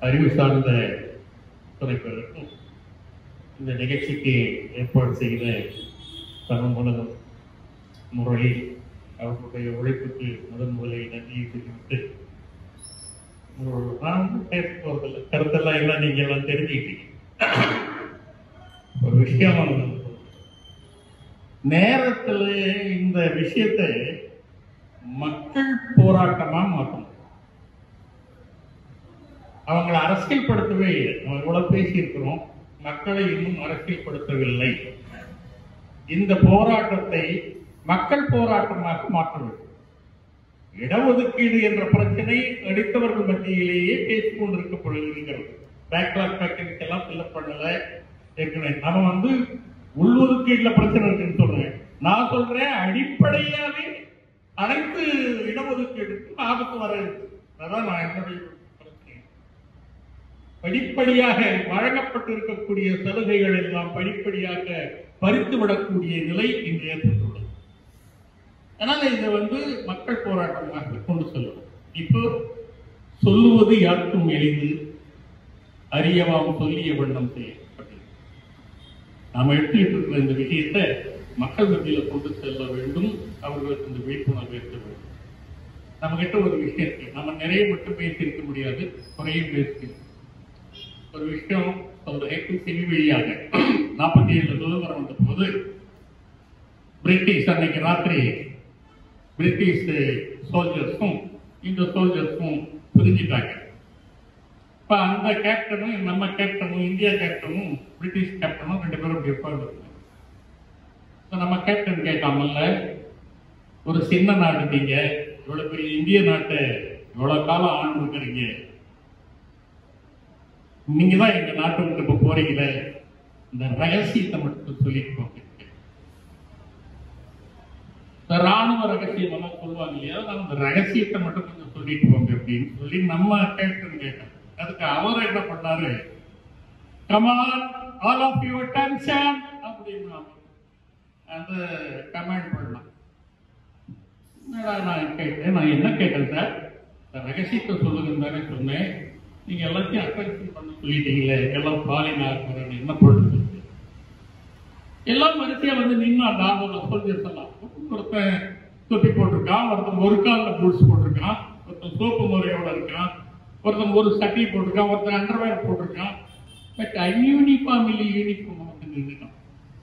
அறிவு சார்ந்த துறைப்பினருக்கும் இந்த நிகழ்ச்சிக்கு ஏற்பாடு செய்த தனமுனதும் முறையில் அவர்களுடைய உழைப்புக்கு முதன் முதலில் நன்றியை தெரிவித்து ஒரு- நான் வந்து பேச போறதில்லை கருத்தெல்லாம் எல்லாம் நீங்க எல்லாம் தெரிஞ்சுக்கிட்டீங்க ஒரு விஷயம் நேரத்துல இந்த விஷயத்தை மக்கள் போராட்டமா மாற்றணும் அவங்களை அரசியல்படுத்தவே இல்லை நம்ம இவ்வளவு பேசியிருக்கிறோம் மக்களை இன்னும் அரசியல்படுத்தவில்லை இந்த போராட்டத்தை மக்கள் போராட்டமாக மாற்ற வேண்டும் இடஒதுக்கீடு என்ற பிரச்சனை நடித்தவர்கள் மத்தியிலேயே பேசிக் கொண்டிருக்கப்படுகிறது பேக்லாக் பேக்கேஜ் எல்லாம் ஃபில்அப் பண்ணல ஏற்கனவே நம்ம வந்து உள்ஒதுக்கீடுல பிரச்சனை இருக்குன்னு சொல்றேன் நான் சொல்றேன் அடிப்படையாவே அனைத்து இடஒதுக்கீடுக்கும் ஆபத்து வர இருக்கு அதான் நான் என்னுடைய பிரச்சனை படிப்படியாக வழங்கப்பட்டிருக்கக்கூடிய சலுகைகள் எல்லாம் படிப்படியாக பறித்து விடக்கூடிய நிலை இன்று ஏற்பட்டுள்ளது அதனால இதை வந்து மக்கள் போராட்டமாக கொண்டு செல்லணும் இப்போ சொல்லுவது யாருக்கும் எளிது அறியவாம் சொல்லிய வண்ணம் செய்யப்பட்டது நாம எடுத்துக்கிட்டு இருக்கிற இந்த விஷயத்தை மக்கள் மத்தியில கொண்டு செல்ல வேண்டும் அவர்களுக்கு இந்த விழிப்புணர்வு ஏற்ற வேண்டும் நம்ம கிட்ட ஒரு விஷயம் இருக்கு நம்ம நிறைய மட்டும் பேசியிருக்க முடியாது குறைய பேசி ஒரு விஷயம் சொல்றேன் செவி வழியாக நாற்பத்தி ஏழு சுதந்திரம் வந்த போது பிரிட்டிஷ் அன்னைக்கு ராத்திரி பிரிட்டிஷ் சோல்ஜர்ஸும் இந்த சோல்ஜர்ஸும் பிரிஞ்சுட்டாங்க இப்ப அந்த கேப்டனும் நம்ம கேப்டனும் இந்தியா கேப்டனும் பிரிட்டிஷ் கேப்டனும் ரெண்டு பேரும் இப்படி உட்கார்ந்துருக்காங்க இப்ப நம்ம கேப்டன் கேட்காமல்ல ஒரு சின்ன நாடு நீங்க இவ்வளவு பெரிய இந்திய நாட்டை இவ்வளவு காலம் ஆண்டு இருக்கிறீங்க நீங்க தான் எங்க நாட்டை விட்டு இப்ப போறீங்களே இந்த ரகசியத்தை மட்டும் சொல்லிட்டு போங்க இந்த ராணுவ ரகசியம் எல்லாம் சொல்லுவாங்க இல்லையா அதனால அந்த ரகசியத்தை மட்டும் கொஞ்சம் சொல்லிட்டு போங்க அப்படின்னு சொல்லி நம்ம கேப்டன் கேட்டோம் அதுக்கு அவர் என்ன பண்ணாரு come on all of your tension அப்படின்னு அந்த கமெண்ட் பண்ணலாம் என்னடா நான் கேட்டேன் நான் என்ன கேட்டேன் சார் இந்த ரகசியத்தை சொல்லுங்கன்னு தானே சொன்னேன் நீங்க எல்லாத்தையும் அட்ராக்ஷன் பண்ண சொல்லிட்டீங்களே எல்லாம் பாலினா இருக்கிறேன் என்ன பண்ணுறது எல்லாம் வரிசையா வந்து நின்று அந்த ஆர்வம் சோல்ஜர்ஸ் எல்லாம் ஒருத்தன் தொப்பி போட்டிருக்கான் ஒருத்தன் ஒரு காலில் பூட்ஸ் போட்டிருக்கான் ஒருத்தன் சோப்பு முறையோட இருக்கான் ஒருத்தன் ஒரு சட்டை போட்டிருக்கான் ஒருத்தன் அண்டர்வேர் போட்டிருக்கான் பட் அன்யூனிஃபார்ம் இல்லை யூனிஃபார்ம் வந்து நின்றுட்டான்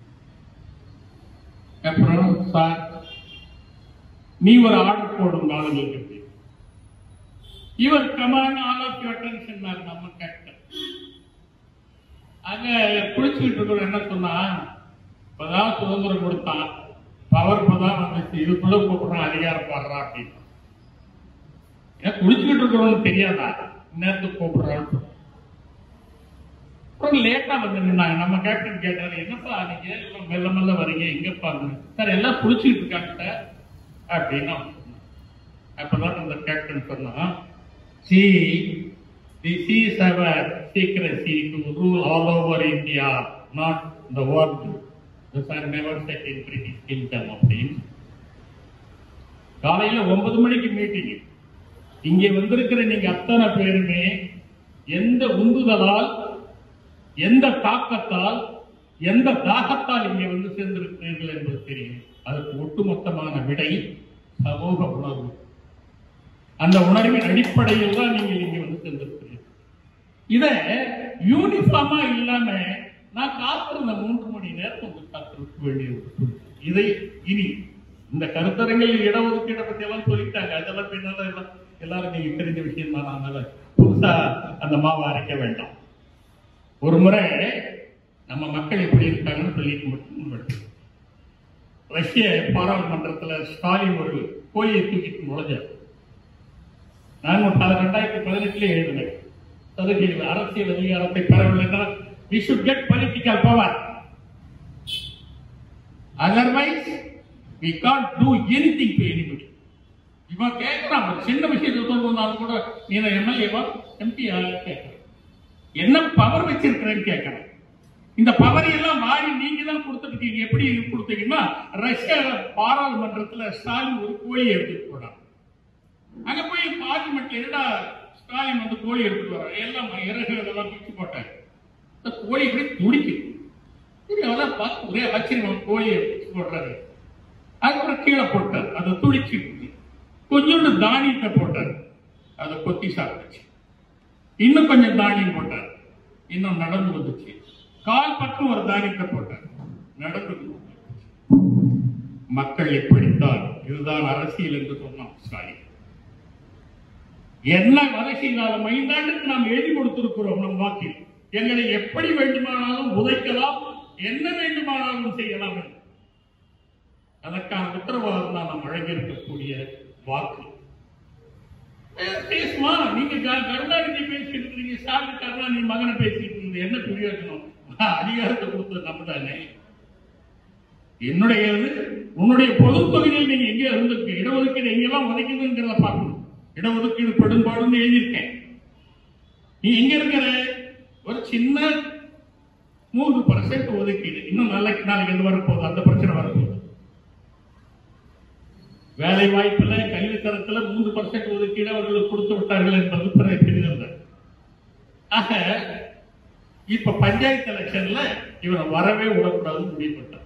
அப்புறம் சார் நீ ஒரு ஆர்டர் போடும் ஆளுங்களுக்கு அப்படி. இவர் come on all of your tension நம்ம கேப்டன் அங்க குளிச்சுக்கிட்டு இருக்கிற என்ன சொன்னா இப்பதான் சுதந்திரம் கொடுத்தான் பவர் இப்பதான் வந்துச்சு இதுக்குள்ள கூப்பிடுறான் அதிகாரம் பாடுறா அப்படின்னு ஏன் குளிச்சுக்கிட்டு இருக்கிறவனுக்கு தெரியாதா நேரத்துக்கு கூப்பிடுறான்னு சொல்லி. அப்புறம் லேட்டா வந்து நின்னாங்க நம்ம கேப்டன் கேட்டாரு என்னப்பா நீங்க எல்லாம் மெல்ல மெல்ல வரீங்க எங்கப்பா சார் எல்லாம் குளிச்சுக்கிட்டு இருக்காங்க சார் அப்படின்னு அவன் சொன்னான். அப்பதான் அந்த கேப்டன் சொன்னான் see this is our secrecy to rule all over India not the world this are never set in British kingdom அப்படின்னு காலையில ஒன்பது மணிக்கு மீட்டிங் இங்க வந்திருக்கிற நீங்க அத்தனை பேருமே எந்த உந்துதலால் எந்த தாக்கத்தால் எந்த தாகத்தால் இங்கே வந்து சேர்ந்திருக்கிறீர்கள் என்பது தெரியும் அதற்கு ஒட்டுமொத்தமான விடை சமூக உணர்வு அந்த உணர்வின் அடிப்படையில் தான் நீங்கள் இங்க வந்து சேர்ந்திருக்கிறீர்கள் இத யூனிஃபார்மா இல்லாம நான் காத்திருந்த மூன்று மணி நேரம் உங்களுக்கு காத்திருக்க வேண்டிய ஒரு சூழ்நிலை. இதை இனி இந்த கருத்தரங்கில் இடஒதுக்கீடை பத்தி எல்லாம் சொல்லிட்டாங்க அதெல்லாம் பின்னால எல்லாம் எல்லாரும் நீங்க தெரிஞ்ச விஷயம் தான் அதனால புதுசா அந்த மாவை அரைக்க வேண்டாம் ஒரு முறை நம்ம மக்கள் எப்படி இருக்காங்கன்னு சொல்லிட்டு மட்டும் விட்டோம். ரஷ்ய பாராளுமன்றத்துல ஸ்டாலின் ஒரு கோழியை தூக்கிட்டு நுழைஞ்சார் நான் ஒரு பல ரெண்டாயிரத்தி பதினெட்டுல எழுதினேன் சதுகையில் அரசியல் அதிகாரத்தை பெறவில்லை என்றால் we should get political power otherwise we can't do anything to anybody இவன் கேட்கிறான் ஒரு சின்ன விஷயத்தை சொல்லணும்னாலும் கூட நீ எம்எல்ஏவா எம்பி கேட்கிறேன் என்ன பவர் வச்சிருக்கிறேன்னு கேட்கிறேன் இந்த பவர் எல்லாம் வாரி நீங்க தான் கொடுத்துருக்கீங்க எப்படி கொடுத்தீங்கன்னா ரஷ்ய பாராளுமன்றத்துல ஸ்டாலின் ஒரு கோழி எடுத்துட்டு போனான் அங்க போய் பார்லிமெண்ட்ல என்னடா ஸ்டாலின் வந்து கோழி எடுத்துட்டு வர எல்லாம் இறகு இதெல்லாம் பிச்சு போட்டாங்க இந்த கோழி இப்படி துடிக்குது சரி அதெல்லாம் பார்த்து ஒரே ஆச்சரியம் கோழியை பிச்சு போடுறாரு அதுக்கப்புறம் கீழே போட்டார் அதை துடிச்சிட்டு கொஞ்சோண்டு தானியத்தை போட்டார் அதை கொத்தி சாப்பிட்டுச்சு இன்னும் கொஞ்சம் தானியம் போட்டார் இன்னும் நடந்து வந்துச்சு கால் பக்கம் ஒரு தானியத்தை போட்டார் நடந்து வந்துச்சு. மக்கள் எப்படித்தான் இதுதான் அரசியல் என்று சொன்னான் ஸ்டாலின் என்ன அரசியல் மைந்தாண்டுக்கு நாம் எழுதி கொடுத்திருக்கிறோம் நம் வாக்கில் எங்களை எப்படி வேண்டுமானாலும் உதைக்கலாம் என்ன வேண்டுமானாலும் செய்யலாம் என்று. அதற்கான உத்தரவாதம் தான் நாம் வழங்கியிருக்கக்கூடிய வாக்கு அஹ் பேசுமா நீங்க க- கருணாநிதி பேசிட்டு இருக்கீங்க ஸ்டாலின் கருணாநிதி மகனை பேசிட்டு இருந்தது என்ன பிரயோஜனம் அதிகாரத்தை கொடுத்தது நம்ம தானே என்னுடையது உன்னுடைய பொது தொகுதியில் நீங்க எங்க இருந்திருக்கு இடஒதுக்கீடு எங்கெல்லாம் ஒதுக்குதுங்கிறத பார்க்கணும் இடஒதுக்கீடு பெரும்பாலும் எழுதியிருக்கேன் நீ எங்க இருக்கிற ஒரு சின்ன மூன்று பர்சன்ட் ஒதுக்கீடு இன்னும் நாளைக்கு நாளைக்கு எது வரப்போகுது அந்த பிரச்சனை வரப்போகுது வேலை வாய்ப்புல கல்வி தரத்துல மூன்று பர்சன்ட் ஒதுக்கீடு அவர்களுக்கு கொடுத்து விட்டார்கள் என்பது பிற தெரிந்தது ஆக இப்ப பஞ்சாயத்து எலெக்ஷன்ல இவனை வரவே விடக்கூடாதுன்னு முடிவு பண்ணிட்டான்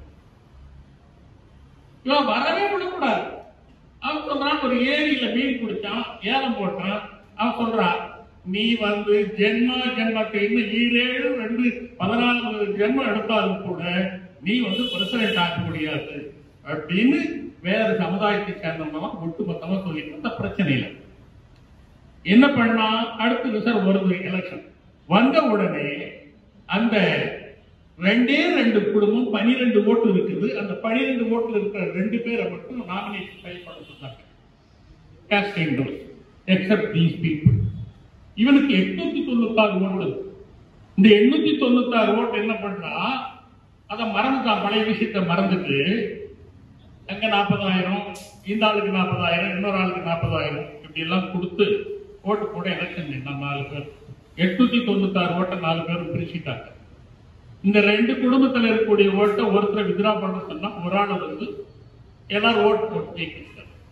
இவன் வரவே விடக்கூடாது அவன் சொல்றான் ஒரு ஏரியில மீன் குடிச்சான் ஏலம் போட்டான் அவன் சொல்றான் நீ வந்து ஜென்மா ஜென்மத்தை இன்னும் ஈரேழு ரெண்டு பதினாலு ஜென்மம் எடுத்தாலும் கூட நீ வந்து பிரசிடென்ட் ஆக முடியாது அப்படின்னு வேற சமுதாயத்தை சேர்ந்தவங்க ஒட்டு மொத்தமா சொல்லிட்டு இந்த பிரச்சனையில என்ன பண்ணா அடுத்த ரிசர்வ் வருது எலெக்ஷன் வந்த உடனே அந்த ரெண்டே ரெண்டு குடும்பம் பனிரெண்டு ஓட்டு இருக்குது அந்த பனிரெண்டு ஓட்டுல இருக்கிற ரெண்டு பேரை மட்டும் நாமினேஷன் ஃபைல் பண்ண சொன்னாங்க casting those, except these people. இவனுக்கு எட்நூத்தி தொண்ணூத்தாறு ஓட்டு இருக்கு. இந்த எண்ணூத்தி தொண்ணூத்தாறு ஓட்டு என்ன பண்றா அதை மறந்துட்டான் பழைய விஷயத்தை மறந்துட்டு அங்க நாற்பதாயிரம் இந்த ஆளுக்கு நாற்பதாயிரம் இன்னொரு ஆளுக்கு நாற்பதாயிரம் இப்படி எல்லாம் கொடுத்து ஓட்டு போட எலெக்ஷன் நின்னா நாலு பேர் எட்நூத்தி தொண்ணூத்தாறு ஓட்டை நாலு பேரும் பிரிச்சுட்டாங்க இந்த ரெண்டு குடும்பத்துல இருக்கக்கூடிய ஓட்டை ஒருத்தரை வித்ரா பண்ண சொன்னா ஒரு ஆள் வந்து எல்லாரும் ஓட்டு போட்டு ஜெயிக்கிறாங்க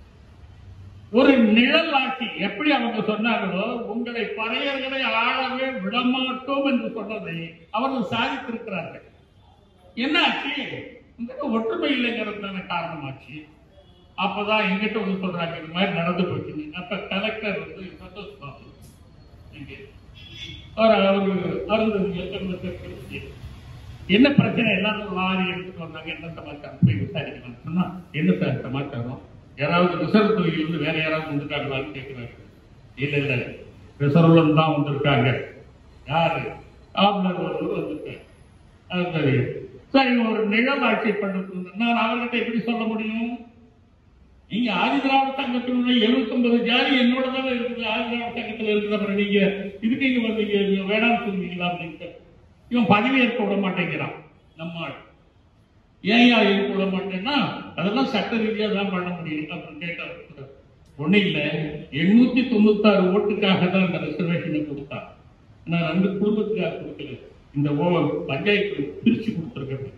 ஒரு நிழல் ஆட்சி எப்படி அவங்க சொன்னாங்களோ உங்களை பறையர்களை ஆளவே விடமாட்டோம் என்று சொன்னதை அவர்கள் சாதித்திருக்கிறார்கள் என்ன ஆச்சு உங்களுக்கு ஒற்றுமை இல்லைங்கிறது தானே காரணமாச்சு அப்பதான் எங்கிட்ட வந்து சொல்றாங்க இந்த மாதிரி நடந்து போச்சு அப்ப கலெக்டர் வந்து சந்தோஷ் பாபு இங்கே அவர் அவரு அருந்ததி என்ன பிரச்சனை எல்லாரும் லாரி எடுத்துட்டு வந்தாங்க என்ன சமாச்சாரம் போய் விசாரிக்கலாம் சொன்னா என்ன சார் சமாச்சாரம் யாராவது ரிசர்வ் தொகுதியில் இருந்து வேற யாராவது வந்துட்டாங்களான்னு கேட்கிறாரு இல்ல இல்ல ரிசர்வ்ல இருந்து தான் வந்திருக்காங்க யாரு ஆளுநர் ஒருவர் வந்திருக்காங்க அது சரி சரி ஒரு நிழல் ஆட்சி பண்ணுறது நான் அவர்கிட்ட எப்படி சொல்ல முடியும் நீங்க ஆதிதிராவிட சங்கத்தினுடைய எழுபத்தி ஒன்பது ஜாதி என்னோட தானே இருக்குது ஆதிதிராவிட சங்கத்துல இருக்கிற நீங்க இதுக்கு இங்க வந்தீங்க நீங்க வேணாம்னு சொல்லுவீங்களா அப்படின்ட்டு இவன் பதவி ஏற்க விட மாட்டேங்கிறான் நம்ம ஆள் ஏன் ஏற்க விட மாட்டேன்னா அதெல்லாம் சட்ட ரீதியா தான் பண்ண முடியும் அப்படின்னு கேட்டா ஒண்ணு இல்ல எண்ணூத்தி தொண்ணூத்தாறு ஓட்டுக்காக தான் அந்த ரிசர்வேஷனை கொடுத்தான் நான் ரெண்டு குடும்பத்துக்காக கொடுக்கல இந்த ஓ பஞ்சாயத்து பிரிச்சு கொடுத்துருக்கேன்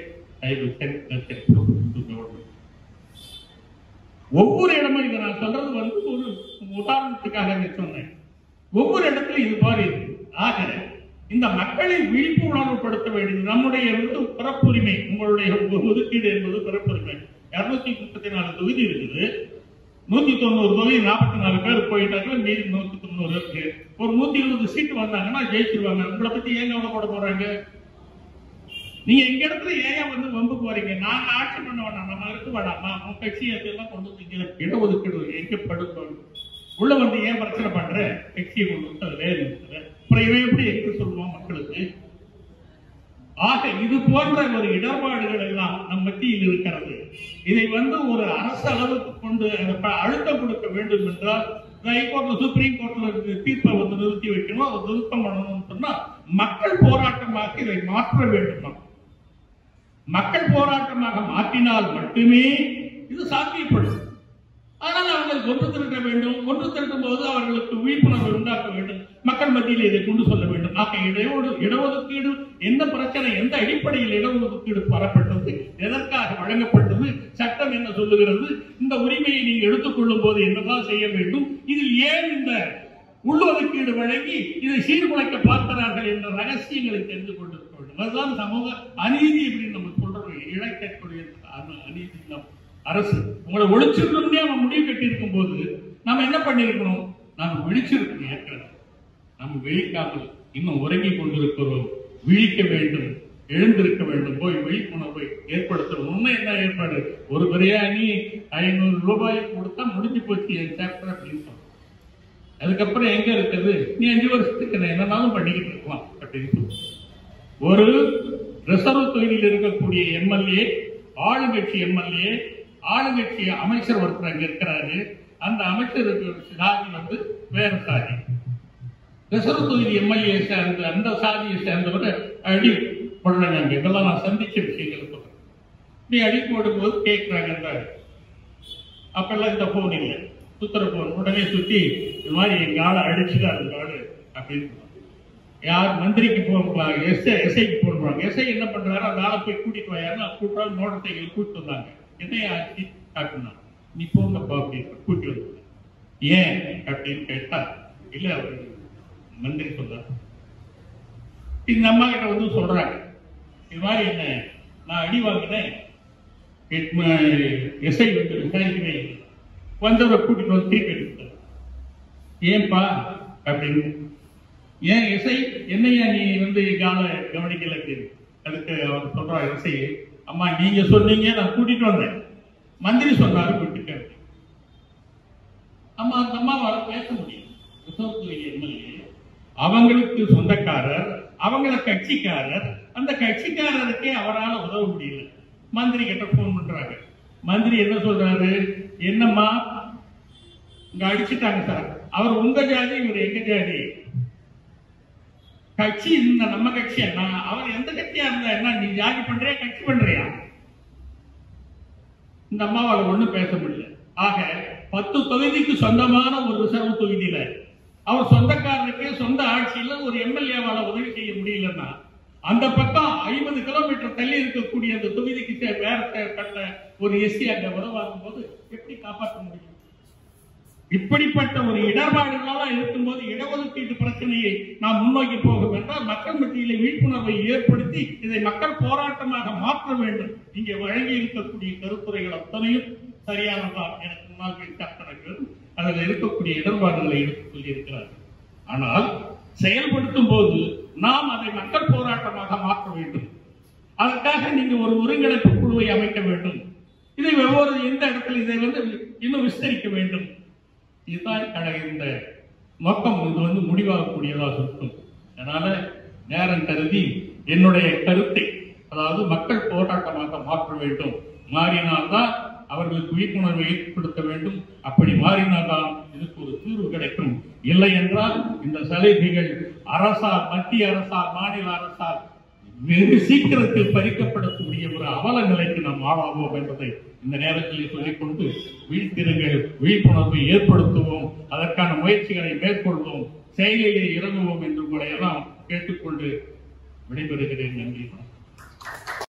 ஒவ்வொரு இடமும் இதை நான் சொல்றது வந்து ஒரு உதாரணத்துக்காக நான் சொன்னேன் ஒவ்வொரு இடத்துலயும் இது மாதிரி இருக்கு ஆக இந்த மக்களை விழிப்புணர்வு படுத்த வேண்டியது நம்முடைய வந்து பிறப்புரிமை உங்களுடைய ஒதுக்கீடு என்பது பிறப்புரிமை இருநூத்தி முப்பத்தி நாலு தொகுதி இருக்குது நூத்தி தொண்ணூறு தொகுதி நாற்பத்தி நாலு பேர் போயிட்டாங்க மீதி நூத்தி தொண்ணூறு இருக்கு ஒரு நூத்தி இருபது சீட்டு வந்தாங்கன்னா ஜெயிச்சிருவாங்க உங்களை பத்தி ஏன் கவலைப்பட போறாங்க நீங்க எங்க இடத்துல ஏன் வந்து வம்பு போறீங்க நாங்க ஆட்சி பண்ண வேணாம் நம்ம இருக்க வேணாமா உன் கட்சி எல்லாம் கொண்டு வந்தீங்க இடஒதுக்கீடு எங்க படுக்கணும் உள்ள வந்து ஏன் பிரச்சனை பண்ற கட்சியை கொண்டு வந்து அதுல நிறுத்துற அப்புறம் இவன் எப்படி எங்க சொல்லுவான் மக்களுக்கு ஆக இது போன்ற ஒரு இடர்பாடுகள் எல்லாம் நம் மத்தியில் இருக்கிறது இதை வந்து ஒரு அரசு அளவுக்கு கொண்டு அதை ப- அழுத்தம் கொடுக்க வேண்டும் என்றால் ஹைகோர்ட்ல சுப்ரீம் கோர்ட்ல இருக்கிற தீர்ப்பை வந்து நிறுத்தி வைக்கணும் அதை நிறுத்தம் பண்ணணும்னு சொன்னா மக்கள் போராட்டமாக இதை மாற்ற வேண்டும் நாம். மக்கள் போராட்டமாக மாற்றினால் மட்டுமே இது சாத்தியப்படும் ஆனால் அவர்கள் ஒன்று திரட்ட வேண்டும் ஒன்று திரட்டும் போது அவர்களுக்கு விழிப்புணர்வு உண்டாக்க வேண்டும் மக்கள் மத்தியில் இதை கொண்டு சொல்ல வேண்டும் ஆக இடையோடு இடஒதுக்கீடு எந்த பிரச்சனை எந்த அடிப்படையில் இடஒதுக்கீடு பெறப்பட்டது எதற்காக வழங்கப்பட்டது சட்டம் என்ன சொல்லுகிறது இந்த உரிமையை நீங்கள் எடுத்துக்கொள்ளும் போது என்னதான் செய்ய வேண்டும் இதில் ஏன் இந்த உள்ளொதுக்கீடு வழங்கி இதை சீர்குலைக்க பார்க்கிறார்கள் என்ற ரகசியங்களை தெரிந்து கொண்டிருக்க வேண்டும் அதுதான் சமூக அநீதி அப்படின்னு நம்ம சொல்றோம் இழைக்கக்கூடிய அந- அநீதி நம் அரசு உங்களை ஒழிச்சிருக்கணும்னே அவன் முடிவு கட்டி இருக்கும் போது நம்ம என்ன பண்ணிருக்கணும் நாம விழிச்சிருக்கணும் ஏற்கனவே நம்ம விழிக்காமல் இன்னும் உறங்கி கொண்டிருக்கிறோம் விழிக்க வேண்டும் எழுந்திருக்க வேண்டும் போய் விழிப்புணர்வை ஏற்படுத்தணும் உண்மை என்ன ஏற்பாடு ஒரு பிரியாணி ஐநூறு ரூபாய் கொடுத்தா முடிஞ்சு போச்சு என் சாப்டர் அப்படின்னு சொன்னோம் அதுக்கப்புறம் எங்க இருக்குது நீ அஞ்சு வருஷத்துக்கு நான் என்னன்னாலும் பண்ணிக்கிட்டு இருக்கலாம் அப்படின்னு சொல்லி ஒரு ரிசர்வ் தொகுதியில் இருக்கக்கூடிய எம்எல்ஏ ஆளுங்கட்சி எம்எல்ஏ ஆளுங்கட்சி அமைச்சர் ஒருத்தர் அங்க இருக்கிறாரு அந்த அமைச்சருக்கு சாதி வந்து வேற சாதி ரிசர்வ் தொகுதி எம்எல்ஏ சேர்ந்த அந்த சாதியை சேர்ந்தவர் அடி போடுறாங்க அங்க இதெல்லாம் நான் சந்திச்ச விஷயங்களை சொல்றேன் நீ அடி போடும்போது கேட்கிறாங்க அந்த அப்பெல்லாம் இந்த போன் இல்லை சுத்துற போன் உடனே சுத்தி இது மாதிரி எங்க ஆளை அடிச்சுதான் அந்த ஆளு அப்படின்னு சொன்னாங்க. யார் மந்திரிக்கு போன் எஸ்ஐ எஸ்ஐக்கு போன் போறாங்க எஸ்ஐ என்ன பண்றாரு அந்த ஆளை போய் கூட்டிட்டு வாயாருன்னு கூட்டால் மோட்டர் சைக்கிள் கூட்டிட்டு வந்தாங்க என்னைய ஆச்சு அப்படின்னா நீ போங்கப்பா அப்படின்னு கூட்டி வந்து ஏன் அப்படின்னு கேட்டா இல்ல அவர் மந்திரி சொல்றாரு இந்த அம்மா கிட்ட வந்து சொல்றாங்க இது மாதிரி என்ன நான் அடி வாங்கினேன் எஸ்ஐ வந்து விசாரிக்கிறேன் வந்தவரை கூட்டிட்டு வந்து திருப்பி எடுத்தார் ஏன்பா அப்படின்னு ஏன் எஸ்ஐ என்னையா நீ வந்து கால கவனிக்கல அப்படின்னு அதுக்கு அவர் சொல்றார் எஸ்ஐ அம்மா நீங்க சொன்னீங்க நான் கூட்டிட்டு வந்தேன் மந்திரி சொன்னாரு கூட்டிட்டு வந்தேன். அம்மா அந்த அம்மாவால பேச முடியும் ரிசர்வ் தொகுதி எம்எல்ஏ அவங்களுக்கு சொந்தக்காரர் அவங்கள கட்சிக்காரர் அந்த கட்சிக்காரருக்கே அவரால் உதவ முடியல மந்திரி கிட்ட போன் பண்றாங்க மந்திரி என்ன சொல்றாரு என்னம்மா இங்க அடிச்சுட்டாங்க சார் அவர் உங்க ஜாதி இவர் எங்க ஜாதி கட்சி இந்த நம்ம கட்சி என்ன அவர் எந்த கட்சியா இருந்தா என்ன நீ ஜாதி பண்றியா கட்சி பண்றியா இந்த அம்மாவால ஒண்ணும் பேச முடியல ஆக பத்து தொகுதிக்கு சொந்தமான ஒரு ரிசர்வ் தொகுதியில அவர் சொந்தக்காரருக்கு சொந்த ஆட்சியில ஒரு எம்எல்ஏவால உதவி செய்ய முடியலன்னா அந்த பக்கம் ஐம்பது கிலோமீட்டர் தள்ளி இருக்கக்கூடிய அந்த தொகுதிக்கு சே- வேற சே- கட்ட ஒரு எஸ்சி அங்க உதவாகும் போது எப்படி காப்பாற்ற முடியும் இப்படிப்பட்ட ஒரு இடர்பாடுகளெல்லாம் இருக்கும்போது இடஒதுக்கீட்டு பிரச்சனையை நாம் முன்னோக்கி போகும் என்றால் மக்கள் மத்தியிலே விழிப்புணர்வை ஏற்படுத்தி இதை மக்கள் போராட்டமாக மாற்ற வேண்டும் இங்கே வழங்கி இருக்கக்கூடிய கருத்துரைகள் அத்தனையும் சரியானதான் எனக்கு முன்னால் பேசப்பட்டவர்கள் அதில் இருக்கக்கூடிய இடர்பாடுகளை எடுத்துச் சொல்லியிருக்கிறார் ஆனால் செயல்படுத்தும் போது நாம் அதை மக்கள் போராட்டமாக மாற்ற வேண்டும் அதற்காக நீங்க ஒரு ஒருங்கிணைப்பு குழுவை அமைக்க வேண்டும் இதை ஒவ்வொரு எந்த இடத்துல இதை வந்து இன்னும் விஸ்தரிக்க வேண்டும் இதுதான் கடை இந்த நோக்கம் இது வந்து முடிவாகக்கூடியதாக இருக்கும் அதனால நேரம் கருதி என்னுடைய கருத்தை அதாவது மக்கள் போராட்டமாக மாற்ற வேண்டும் மாறினால்தான் அவர்களுக்கு விழிப்புணர்வை ஏற்படுத்த வேண்டும் அப்படி மாறினால்தான் இதுக்கு ஒரு தீர்வு கிடைக்கும் இல்லை என்றால் இந்த சலுகைகள் அரசால் மத்திய அரசால் மாநில அரசால் வெகு சீக்கிரத்தில் பறிக்கப்படக்கூடிய ஒரு அவல நிலைக்கு நாம் ஆளாவோம் என்பதை இந்த நேரத்தில் சொல்லிக்கொண்டு விழித்திருங்கள் விழிப்புணர்வை ஏற்படுத்துவோம் அதற்கான முயற்சிகளை மேற்கொள்வோம் செயலிலே இறங்குவோம் என்று உங்களை எல்லாம் கேட்டுக்கொண்டு விடைபெறுகிறேன் நன்றி வணக்கம்.